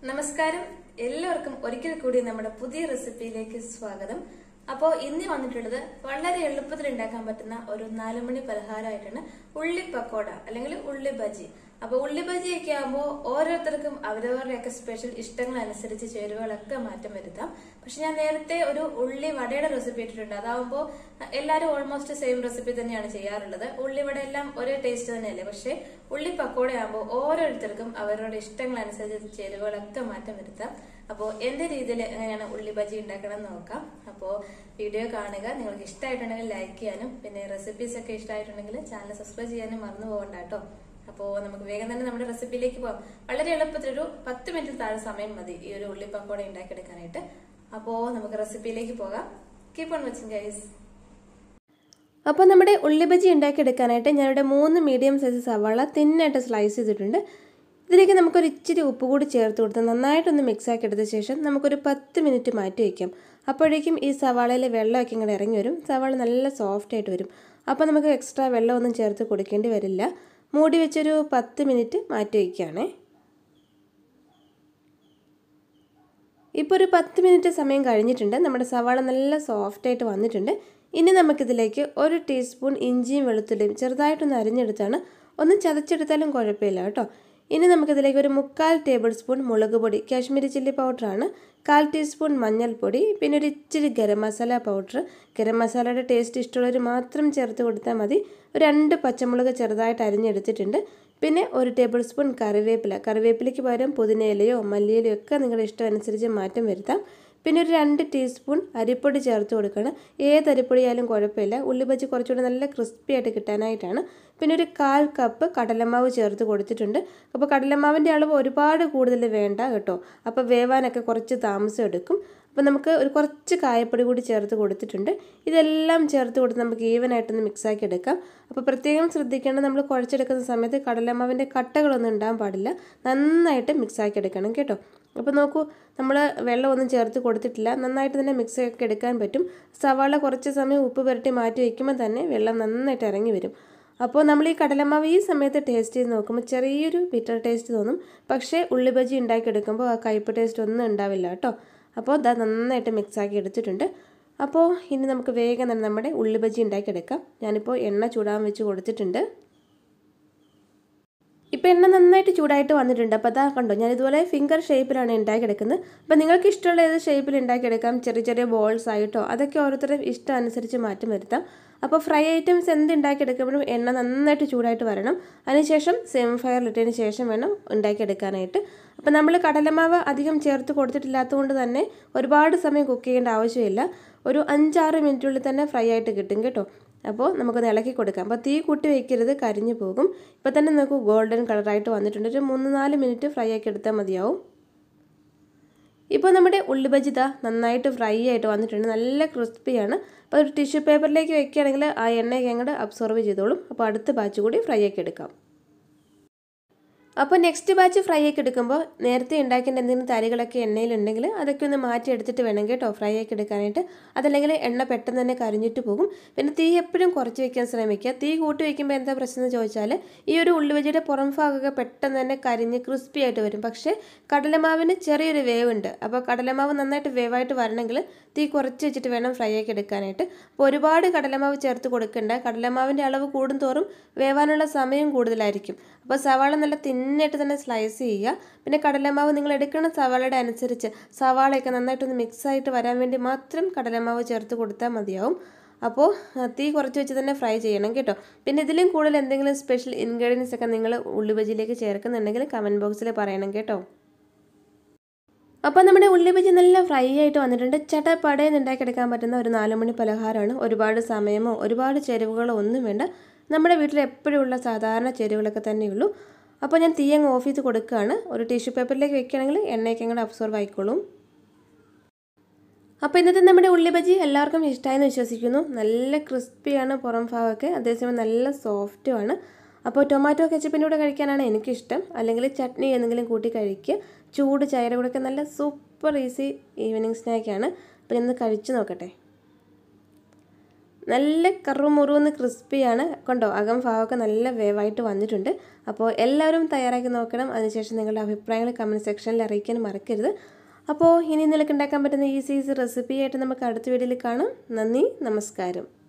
നമസ്കാരം എല്ലാവർക്കും ഒരിക്കൽ കൂടി നമ്മുടെ പുതിയ റെസിപ്പിയിലേക്ക് സ്വാഗതം അപ്പോൾ ഇന്ന് വന്നിട്ടുള്ളത് വളരെ എളുപ്പത്തിൽ ഉണ്ടാക്കാൻ പറ്റുന്ന ഒരു നാലുമണി പലഹാരമായിട്ടാണ് ഉള്ളി പക്കോട അല്ലെങ്കിൽ ഉള്ളി ബജി അപ്പൊ ഉള്ളി ബജി ഒക്കെ ആകുമ്പോൾ ഓരോരുത്തർക്കും അവരവരുടെയൊക്കെ സ്പെഷ്യൽ ഇഷ്ടങ്ങൾ അനുസരിച്ച് ചേരുവകളൊക്കെ മാറ്റം വരുത്താം പക്ഷെ ഞാൻ നേരത്തെ ഒരു ഉള്ളി വടയുടെ റെസിപ്പി ഇട്ടിട്ടുണ്ട് അതാവുമ്പോൾ എല്ലാവരും ഓൾമോസ്റ്റ് സെയിം റെസിപ്പി തന്നെയാണ് ചെയ്യാറുള്ളത് ഉള്ളി വട എല്ലാം ഒരേ ടേസ്റ്റ് തന്നെയല്ലേ പക്ഷെ ഉള്ളി പക്കോട ആകുമ്പോൾ ഓരോരുത്തർക്കും അവരുടെ ഇഷ്ടങ്ങൾ അനുസരിച്ച് ചേരുവകളൊക്കെ മാറ്റം വരുത്താം അപ്പോൾ എന്റെ രീതിയിൽ എങ്ങനെയാണ് ഉള്ളി ബജി ഉണ്ടാക്കണം എന്ന് നോക്കാം അപ്പോൾ വീഡിയോ കാണുക നിങ്ങൾക്ക് ഇഷ്ടമായിട്ടുണ്ടെങ്കിൽ ലൈക്ക് ചെയ്യാനും പിന്നെ റെസിപ്പീസ് ഒക്കെ ഇഷ്ടമായിട്ടുണ്ടെങ്കിൽ ചാനൽ സബ്സ്ക്രൈബ് ചെയ്യാനും മറന്നു പോകണ്ട കേട്ടോ അപ്പോൾ നമുക്ക് വേഗം തന്നെ നമ്മുടെ റെസിപ്പിയിലേക്ക് പോകാം വളരെ എളുപ്പത്തിൽ ഒരു പത്ത് മിനിറ്റ് താഴെ സമയം മതി ഈ ഒരു ഉള്ളി പക്കോട ഉണ്ടാക്കിയെടുക്കാനായിട്ട് അപ്പോൾ നമുക്ക് റെസിപ്പിയിലേക്ക് പോകാം കീപ്പ് ഓൺ വെച്ചിങ് ഗൈസ് അപ്പോൾ നമ്മുടെ ഉള്ളി ബജി ഉണ്ടാക്കിയെടുക്കാനായിട്ട് ഞാനിവിടെ മൂന്ന് മീഡിയം സൈസ് സവാള തിന്നായിട്ട് സ്ലൈസ് ചെയ്തിട്ടുണ്ട് ഇതിലേക്ക് നമുക്കൊരു ഇച്ചിരി ഉപ്പ് കൂടി ചേർത്ത് കൊടുത്ത് നന്നായിട്ടൊന്ന് മിക്സ് ആക്കി എടുത്ത ശേഷം നമുക്കൊരു പത്ത് മിനിറ്റ് മാറ്റി വയ്ക്കാം അപ്പോഴേക്കും ഈ സവാളയിലെ വെള്ളമൊക്കെ ഇങ്ങോട്ട് ഇറങ്ങി വരും സവാള നല്ല സോഫ്റ്റ് ആയിട്ട് വരും അപ്പോൾ നമുക്ക് എക്സ്ട്രാ വെള്ളമൊന്നും ചേർത്ത് കൊടുക്കേണ്ടി വരില്ല മൂടി വെച്ചൊരു പത്ത് മിനിറ്റ് മാറ്റി വയ്ക്കുകയാണേ ഇപ്പോൾ ഒരു പത്ത് മിനിറ്റ് സമയം കഴിഞ്ഞിട്ടുണ്ട് നമ്മുടെ സവാള നല്ല സോഫ്റ്റായിട്ട് വന്നിട്ടുണ്ട് ഇനി നമുക്കിതിലേക്ക് ഒരു ടീസ്പൂൺ ഇഞ്ചിയും വെളുത്തുള്ളിയും ചെറുതായിട്ടൊന്ന് അരിഞ്ഞെടുത്താണ് ഒന്ന് ചതച്ചെടുത്താലും കുഴപ്പമില്ല കേട്ടോ ഇനി നമുക്കിതിലേക്ക് ഒരു മുക്കാൽ ടേബിൾ സ്പൂൺ മുളക് പൊടി കാശ്മീരി ചില്ലി പൗഡറാണ് കാൽ ടീസ്പൂൺ മഞ്ഞൾപ്പൊടി പിന്നെ ഒരു ഇച്ചിരി ഗരം മസാല പൗഡർ ഗരം മസാലയുടെ ടേസ്റ്റ് ഇഷ്ടമുള്ളവർ മാത്രം ചേർത്ത് കൊടുത്താൽ മതി ഒരു രണ്ട് പച്ചമുളക് ചെറുതായിട്ട് അരിഞ്ഞെടുത്തിട്ടുണ്ട് പിന്നെ ഒരു ടേബിൾ സ്പൂൺ കറിവേപ്പില കറിവേപ്പിലയ്ക്ക് പകരം പുതിനയിലയോ മല്ലിയിലയോ ഒക്കെ നിങ്ങളുടെ ഇഷ്ടം അനുസരിച്ച് മാറ്റം വരുത്താം പിന്നെ ഒരു രണ്ട് ടീസ്പൂൺ അരിപ്പൊടി ചേർത്ത് കൊടുക്കണം ഏത് അരിപ്പൊടിയായാലും കുഴപ്പമില്ല ഉള്ളിബജി കുറച്ചുകൂടി നല്ല ക്രിസ്പി ആയിട്ട് കിട്ടാനായിട്ടാണ് പിന്നെ ഒരു കാൽ കപ്പ് കടലമാവ് ചേർത്ത് കൊടുത്തിട്ടുണ്ട് അപ്പോൾ കടലമാവിൻ്റെ അളവ് ഒരുപാട് കൂടുതൽ വേണ്ട കേട്ടോ അപ്പോൾ വേവാനൊക്കെ കുറച്ച് താമസം എടുക്കും അപ്പോൾ നമുക്ക് ഒരു കുറച്ച് കായപ്പൊടി കൂടി ചേർത്ത് കൊടുത്തിട്ടുണ്ട് ഇതെല്ലാം ചേർത്ത് കൊടുത്ത് നമുക്ക് ഈവനായിട്ടൊന്ന് മിക്സാക്കി എടുക്കാം അപ്പോൾ പ്രത്യേകം ശ്രദ്ധിക്കേണ്ടത് നമ്മൾ കുഴച്ചെടുക്കുന്ന സമയത്ത് കടലമാവിൻ്റെ കട്ടകളൊന്നും ഉണ്ടാകാൻ പാടില്ല നന്നായിട്ട് മിക്സാക്കി എടുക്കണം കേട്ടോ അപ്പോൾ നോക്കൂ നമ്മൾ വെള്ളമൊന്നും ചേർത്ത് കൊടുത്തിട്ടില്ല നന്നായിട്ട് തന്നെ മിക്സ് ഒക്കെ എടുക്കാൻ പറ്റും സവാള കുറച്ച് സമയം ഉപ്പ് പുരട്ടി മാറ്റി വയ്ക്കുമ്പോൾ തന്നെ വെള്ളം നന്നായിട്ട് ഇറങ്ങി വരും അപ്പോൾ നമ്മൾ ഈ കടലമാവ് ഈ സമയത്ത് ടേസ്റ്റ് ചെയ്ത് നോക്കുമ്പോൾ ചെറിയൊരു ബിറ്റർ ടേസ്റ്റ് തോന്നും പക്ഷേ ഉള്ളിബജി ഉണ്ടാക്കിയെടുക്കുമ്പോൾ ആ കയ്പ്പ് ടേസ്റ്റ് ഒന്നും ഉണ്ടാവില്ല കേട്ടോ അപ്പോൾ ഇതാ നന്നായിട്ട് മിക്സാക്കി എടുത്തിട്ടുണ്ട് അപ്പോൾ ഇനി നമുക്ക് വേഗം തന്നെ നമ്മുടെ ഉള്ളിബജി ഉണ്ടാക്കിയെടുക്കാം ഞാനിപ്പോൾ എണ്ണ ചൂടാൻ വെച്ച് കൊടുത്തിട്ടുണ്ട് ഇപ്പോൾ എണ്ണ നന്നായിട്ട് ചൂടായിട്ട് വന്നിട്ടുണ്ട് അപ്പോൾ അതാ കണ്ടോ ഞാൻ ഇതുപോലെ ഫിംഗർ ഷേപ്പിലാണ് ഉണ്ടാക്കിയെടുക്കുന്നത് അപ്പോൾ നിങ്ങൾക്ക് ഇഷ്ടമുള്ള ഏത് ഷേപ്പിൽ ഉണ്ടാക്കിയെടുക്കാം ചെറിയ ചെറിയ ബോൾസ് ആയിട്ടോ അതൊക്കെ ഓരോരുത്തരുടെ ഇഷ്ടം അനുസരിച്ച് മാറ്റം വരുത്താം അപ്പോൾ ഫ്രൈ ഐറ്റംസ് എന്ത് ഉണ്ടാക്കിയെടുക്കുമ്പോഴും എണ്ണ നന്നായിട്ട് ചൂടായിട്ട് വരണം അതിനുശേഷം സെയിം ഫയറിലിട്ടതിന് ശേഷം വേണം ഉണ്ടാക്കിയെടുക്കാനായിട്ട് അപ്പോൾ നമ്മൾ കടലമാവ് അധികം ചേർത്ത് കൊടുത്തിട്ടില്ലാത്തതുകൊണ്ട് തന്നെ ഒരുപാട് സമയം കുക്ക് ചെയ്യേണ്ട ആവശ്യമില്ല ഒരു അഞ്ചാറ് മിനിറ്റുള്ളിൽ തന്നെ ഫ്രൈ ആയിട്ട് കിട്ടും കേട്ടോ അപ്പോൾ നമുക്കൊന്ന് ഇളക്കി കൊടുക്കാം അപ്പോൾ തീ കൂട്ടി വയ്ക്കരുത് കരിഞ്ഞു പോകും ഇപ്പോൾ തന്നെ നമുക്ക് ഗോൾഡൻ കളറായിട്ട് വന്നിട്ടുണ്ട് ഒരു മൂന്ന് നാല് മിനിറ്റ് ഫ്രൈ ആക്കി എടുത്താൽ മതിയാവും ഇപ്പോൾ നമ്മുടെ ഉള്ളിബജിത നന്നായിട്ട് ഫ്രൈ ആയിട്ട് വന്നിട്ടുണ്ട് നല്ല ക്രിസ്പിയാണ് അപ്പോൾ ഒരു ടിഷ്യൂ പേപ്പറിലേക്ക് വെക്കുകയാണെങ്കിൽ ആ എണ്ണയൊക്കെ അങ്ങോട്ട് അബ്സോർവ് ചെയ്തോളും അപ്പോൾ അടുത്ത ബാച്ച് കൂടി ഫ്രൈ ആക്കി എടുക്കാം അപ്പോൾ നെക്സ്റ്റ് ബാച്ച് ഫ്രൈ ആക്കി എടുക്കുമ്പോൾ നേരത്തെ ഉണ്ടാക്കേണ്ട എന്തെങ്കിലും തരികളൊക്കെ എണ്ണയിലുണ്ടെങ്കിൽ അതൊക്കെ ഒന്ന് മാറ്റി എടുത്തിട്ട് വേണം കേട്ടോ ഫ്രൈ ആക്കി എടുക്കാനായിട്ട് അതല്ലെങ്കിൽ എണ്ണ പെട്ടെന്ന് തന്നെ കരിഞ്ഞിട്ട് പോകും പിന്നെ തീ എപ്പോഴും കുറച്ച് വെക്കാൻ ശ്രമിക്കുക തീ കൂട്ടി വയ്ക്കുമ്പോൾ എന്താ പ്രശ്നം എന്ന് ചോദിച്ചാൽ ഈ ഒരു ഉള്ളിവജിയുടെ പുറം ഭാഗമൊക്കെ പെട്ടെന്ന് തന്നെ കരിഞ്ഞ് ക്രിസ്പി ആയിട്ട് വരും പക്ഷേ കടലമാവിന് ചെറിയൊരു വേവ് ഉണ്ട് അപ്പോൾ കടലമാവ് നന്നായിട്ട് വേവായിട്ട് വരണമെങ്കിൽ തീ കുറച്ച് വെച്ചിട്ട് വേണം ഫ്രൈ ആക്കി എടുക്കാനായിട്ട് അപ്പോൾ ഒരുപാട് കടലമാവ് ചേർത്ത് കൊടുക്കണ്ട കടലമാവിൻ്റെ അളവ് കൂടുന്തോറും വേവാനുള്ള സമയം കൂടുതലായിരിക്കും അപ്പോൾ സവാള നല്ല തിന്നായിട്ട് തന്നെ സ്ലൈസ് ചെയ്യുക പിന്നെ കടലമാവ് നിങ്ങൾ എടുക്കുന്ന സവാളയുടെ അനുസരിച്ച് സവാളയൊക്കെ നന്നായിട്ടൊന്ന് മിക്സായിട്ട് വരാൻ വേണ്ടി മാത്രം കടലമാവ് ചേർത്ത് കൊടുത്താൽ മതിയാവും അപ്പോൾ തീ കുറച്ച് വെച്ച് തന്നെ ഫ്രൈ ചെയ്യണം കേട്ടോ പിന്നെ ഇതിലും കൂടുതൽ എന്തെങ്കിലും സ്പെഷ്യൽ ഇൻഗ്രീഡിയൻസ് ഒക്കെ നിങ്ങൾ ഉള്ളിബജിയിലേക്ക് ചേർക്കുന്നുണ്ടെങ്കിൽ കമൻറ്റ് ബോക്സിൽ പറയണം കേട്ടോ അപ്പോൾ നമ്മുടെ ഉള്ളിബജി നല്ല ഫ്രൈ ആയിട്ട് വന്നിട്ടുണ്ട് ചട്ടപ്പടയിൽ ഉണ്ടാക്കിയെടുക്കാൻ പറ്റുന്ന ഒരു നാലുമണി പലഹാരമാണ് ഒരുപാട് സമയമോ ഒരുപാട് ചേരുവകളോ ഒന്നും വേണ്ട നമ്മുടെ വീട്ടിൽ എപ്പോഴും ഉള്ള സാധാരണ ചേരുവകളൊക്കെ തന്നെയുള്ളൂ അപ്പോൾ ഞാൻ തീ അങ്ങ് ഓഫ് ചെയ്ത് കൊടുക്കുകയാണ് ഒരു ടിഷ്യൂ പേപ്പറിലേക്ക് വെക്കുകയാണെങ്കിൽ എണ്ണയൊക്കെ അങ്ങോട്ട് അബ്സോർവ് ആയിക്കോളും അപ്പോൾ ഇന്നത്തെ നമ്മുടെ ഉള്ളിബജി എല്ലാവർക്കും ഇഷ്ടമായെന്ന് വിശ്വസിക്കുന്നു നല്ല ക്രിസ്പിയാണ് പുറം ഭാഗമൊക്കെ അതേസമയം നല്ല സോഫ്റ്റുമാണ് അപ്പോൾ ടൊമാറ്റോ കെച്ചപ്പിൻ്റെ കൂടെ കഴിക്കാനാണ് എനിക്കിഷ്ടം അല്ലെങ്കിൽ ചട്നി എന്തെങ്കിലും കൂട്ടി കഴിക്കുക ചൂട് ചായയുടെ കൂടെയൊക്കെ നല്ല സൂപ്പർ ഈസി ഈവനിങ് സ്നാക്കാണ് അപ്പോൾ ഞാനൊന്ന് കഴിച്ച് നോക്കട്ടെ നല്ല കറുമുറുന്ന് ക്രിസ്പിയാണ് കണ്ടോ അകം ഭാവമൊക്കെ നല്ല വേവായിട്ട് വന്നിട്ടുണ്ട് അപ്പോൾ എല്ലാവരും തയ്യാറാക്കി നോക്കണം അതിനുശേഷം നിങ്ങളുടെ അഭിപ്രായങ്ങൾ കമൻറ്റ് സെക്ഷനിൽ അറിയിക്കാൻ മറക്കരുത് അപ്പോൾ ഇനി നിനക്ക് ഉണ്ടാക്കാൻ പറ്റുന്ന ഈസി ഈസി റെസിപ്പി ആയിട്ട് നമുക്ക് അടുത്ത വീഡിയോയിൽ കാണാം നന്ദി നമസ്കാരം